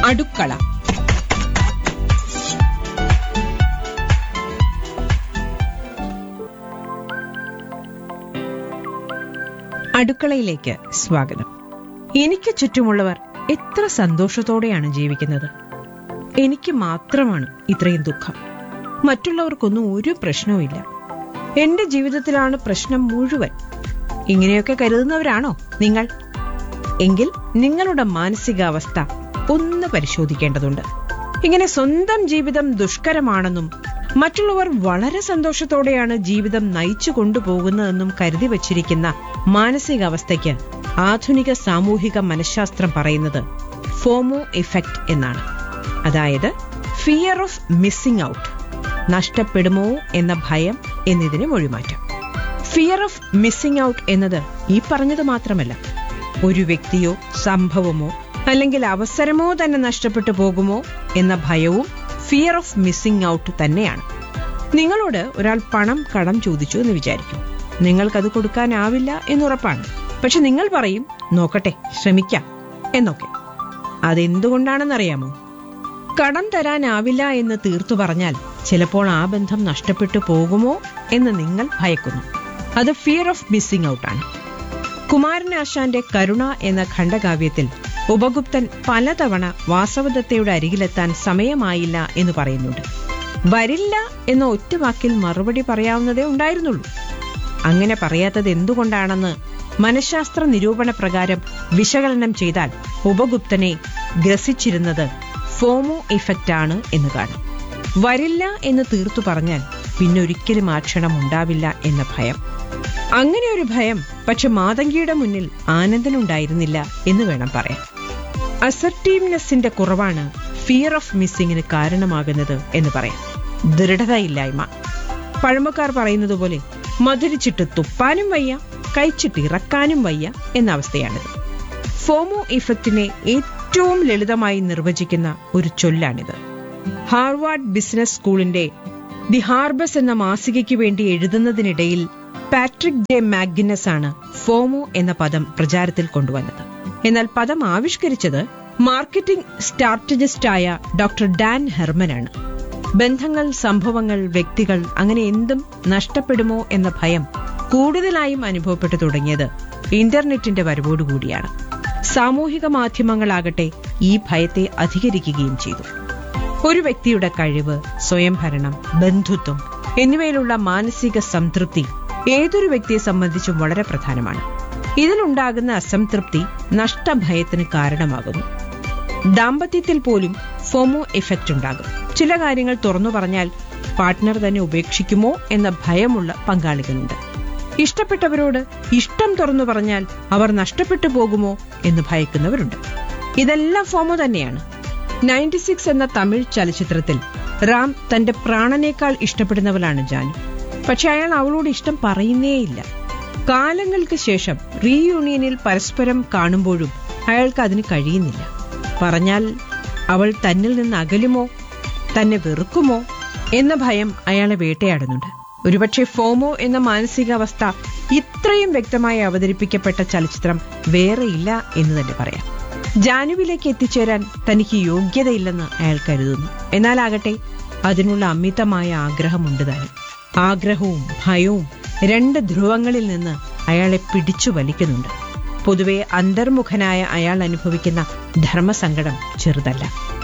അടുക്കള അടുക്കളയിലേക്ക് സ്വാഗതം എനിക്ക് ചുറ്റുമുള്ളവർ എത്ര സന്തോഷത്തോടെയാണ് ജീവിക്കുന്നത് എനിക്ക് മാത്രമാണ് ഇത്രയും ദുഃഖം മറ്റുള്ളവർക്കൊന്നും ഒരു പ്രശ്നവുമില്ല എന്റെ ജീവിതത്തിലാണ് പ്രശ്നം മുഴുവൻ ഇങ്ങനെയൊക്കെ കരുതുന്നവരാണോ നിങ്ങൾ എങ്കിൽ നിങ്ങളുടെ മാനസികാവസ്ഥ ഒന്ന് പരിശോധിക്കേണ്ടതുണ്ട് ഇങ്ങനെ സ്വന്തം ജീവിതം ദുഷ്കരമാണെന്നും മറ്റുള്ളവർ വളരെ സന്തോഷത്തോടെയാണ് ജീവിതം നയിച്ചു കൊണ്ടുപോകുന്നതെന്നും കരുതി വച്ചിരിക്കുന്ന മാനസികാവസ്ഥയ്ക്ക് ആധുനിക സാമൂഹിക മനഃശാസ്ത്രം പറയുന്നത് ഫോമോ ഇഫക്റ്റ് എന്നാണ് അതായത് ഫിയർ ഓഫ് മിസ്സിംഗ് ഔട്ട് നഷ്ടപ്പെടുമോ എന്ന ഭയം എന്നതിന് മൊഴിമാറ്റം ഫിയർ ഓഫ് മിസ്സിംഗ് ഔട്ട് എന്നത് ഈ പറഞ്ഞത് മാത്രമല്ല ഒരു വ്യക്തിയോ സംഭവമോ അല്ലെങ്കിൽ അവസരമോ തന്നെ നഷ്ടപ്പെട്ടു പോകുമോ എന്ന ഭയവും ഫിയർ ഓഫ് മിസ്സിംഗ് ഔട്ട് തന്നെയാണ് നിങ്ങളോട് ഒരാൾ പണം കടം ചോദിച്ചു എന്ന് വിചാരിക്കും നിങ്ങൾക്കത് കൊടുക്കാനാവില്ല എന്നുറപ്പാണ് പക്ഷെ നിങ്ങൾ പറയും നോക്കട്ടെ ശ്രമിക്കാം എന്നൊക്കെ അതെന്തുകൊണ്ടാണെന്നറിയാമോ കടം തരാനാവില്ല എന്ന് തീർത്തു പറഞ്ഞാൽ ചിലപ്പോൾ ആ ബന്ധം നഷ്ടപ്പെട്ടു പോകുമോ എന്ന് നിങ്ങൾ ഭയക്കുന്നു അത് ഫിയർ ഓഫ് മിസ്സിംഗ് ഔട്ടാണ് കുമാരനാശാന്റെ കരുണ എന്ന ഖണ്ഡകാവ്യത്തിൽ ഉപഗുപ്തൻ പലതവണ വാസവദത്തയുടെ അരികിലെത്താൻ സമയമായില്ല എന്ന് പറയുന്നുണ്ട് വരില്ല എന്ന ഒറ്റ വാക്കിൽ മറുപടി പറയാവുന്നതേ ഉണ്ടായിരുന്നുള്ളൂ അങ്ങനെ പറയാത്തത് എന്തുകൊണ്ടാണെന്ന് മനഃശാസ്ത്ര നിരൂപണ പ്രകാരം വിശകലനം ചെയ്താൽ ഉപഗുപ്തനെ ഗ്രസിച്ചിരുന്നത് ഫോമോ ഇഫക്റ്റ് ആണ് എന്ന് കാണാം വരില്ല എന്ന് തീർത്തു പറഞ്ഞാൽ പിന്നെ ഒരിക്കലും ആ ക്ഷണം ഉണ്ടാവില്ല എന്ന ഭയം അങ്ങനെ ഒരു ഭയം പക്ഷെ മാതങ്കിയുടെ മുന്നിൽ ആനന്ദനുണ്ടായിരുന്നില്ല എന്ന് വേണം പറയാൻ അസർട്ടീവ്നെസ്സിന്റെ കുറവാണ് ഫിയർ ഓഫ് മിസ്സിങ്ങിന് കാരണമാകുന്നത് എന്ന് പറയാം ദൃഢതയില്ലായ്മ പഴമക്കാർ പറയുന്നത് പോലെ മധുരിച്ചിട്ട് തുപ്പാനും വയ്യ കഴിച്ചിട്ട് ഇറക്കാനും വയ്യ എന്ന അവസ്ഥയാണിത് ഫോമോ ഇഫക്റ്റിനെ ഏറ്റവും ലളിതമായി നിർവചിക്കുന്ന ഒരു ചൊല്ലാണിത് ഹാർവാർഡ് ബിസിനസ് സ്കൂളിന്റെ ദി ഹാർബസ് എന്ന മാസികയ്ക്ക് വേണ്ടി എഴുതുന്നതിനിടയിൽ പാട്രിക് ജെ മാഗ്നസ് ആണ് ഫോമോ എന്ന പദം പ്രചാരത്തിൽ കൊണ്ടുവന്നത് എന്നാൽ പദം ആവിഷ്കരിച്ചത് മാർക്കറ്റിംഗ് സ്ട്രാറ്റജിസ്റ്റായ ഡോക്ടർ ഡാൻ ഹെർമനാണ് ബന്ധങ്ങൾ സംഭവങ്ങൾ വ്യക്തികൾ അങ്ങനെ എന്തും നഷ്ടപ്പെടുമോ എന്ന ഭയം കൂടുതലായും അനുഭവപ്പെട്ടു തുടങ്ങിയത് ഇന്റർനെറ്റിന്റെ വരവോടുകൂടിയാണ് സാമൂഹിക മാധ്യമങ്ങളാകട്ടെ ഈ ഭയത്തെ അധികരിക്കുകയും ചെയ്തു ഒരു വ്യക്തിയുടെ കഴിവ് സ്വയംഭരണം ബന്ധുത്വം എന്നിവയിലുള്ള മാനസിക സംതൃപ്തി ഏതൊരു വ്യക്തിയെ സംബന്ധിച്ചും വളരെ പ്രധാനമാണ് ഇതിലുണ്ടാകുന്ന അസംതൃപ്തി നഷ്ടഭയത്തിന് കാരണമാകുന്നു ദാമ്പത്യത്തിൽ പോലും ഫോമോ എഫക്റ്റ് ഉണ്ടാകും ചില കാര്യങ്ങൾ തുറന്നു പറഞ്ഞാൽ പാർട്ട്ണർ തന്നെ ഉപേക്ഷിക്കുമോ എന്ന ഭയമുള്ള പങ്കാളികളുണ്ട് ഇഷ്ടപ്പെട്ടവരോട് ഇഷ്ടം തുറന്നു പറഞ്ഞാൽ അവർ നഷ്ടപ്പെട്ടു പോകുമോ എന്ന് ഭയക്കുന്നവരുണ്ട് ഇതെല്ലാം ഫോമോ തന്നെയാണ് നയൻറ്റി സിക്സ് എന്ന തമിഴ് ചലച്ചിത്രത്തിൽ റാം തന്റെ പ്രാണനേക്കാൾ ഇഷ്ടപ്പെടുന്നവളാണ് ജാനു പക്ഷെ അയാൾ അവളോട് ഇഷ്ടം പറയുന്നേയില്ല കാലങ്ങൾക്ക് ശേഷം റീയൂണിയനിൽ പരസ്പരം കാണുമ്പോഴും അയാൾക്ക് അതിന് കഴിയുന്നില്ല പറഞ്ഞാൽ അവൾ തന്നിൽ നിന്ന് അകലുമോ തന്നെ വെറുക്കുമോ എന്ന ഭയം അയാളെ വേട്ടയാടുന്നുണ്ട് ഒരുപക്ഷെ ഫോമോ എന്ന മാനസികാവസ്ഥ ഇത്രയും വ്യക്തമായി അവതരിപ്പിക്കപ്പെട്ട ചലച്ചിത്രം വേറെയില്ല എന്ന് തന്നെ പറയാം ജാനുവിലേക്ക് എത്തിച്ചേരാൻ തനിക്ക് യോഗ്യതയില്ലെന്ന് അയാൾ കരുതുന്നു എന്നാലാകട്ടെ അതിനുള്ള അമിതമായ ആഗ്രഹമുണ്ട് താനും ആഗ്രഹവും ഭയവും രണ്ട് ധ്രുവങ്ങളിൽ നിന്ന് അയാളെ പിടിച്ചു വലിക്കുന്നുണ്ട് പൊതുവെ അന്തർമുഖനായ അയാൾ അനുഭവിക്കുന്ന ധർമ്മസങ്കടം ചെറുതല്ല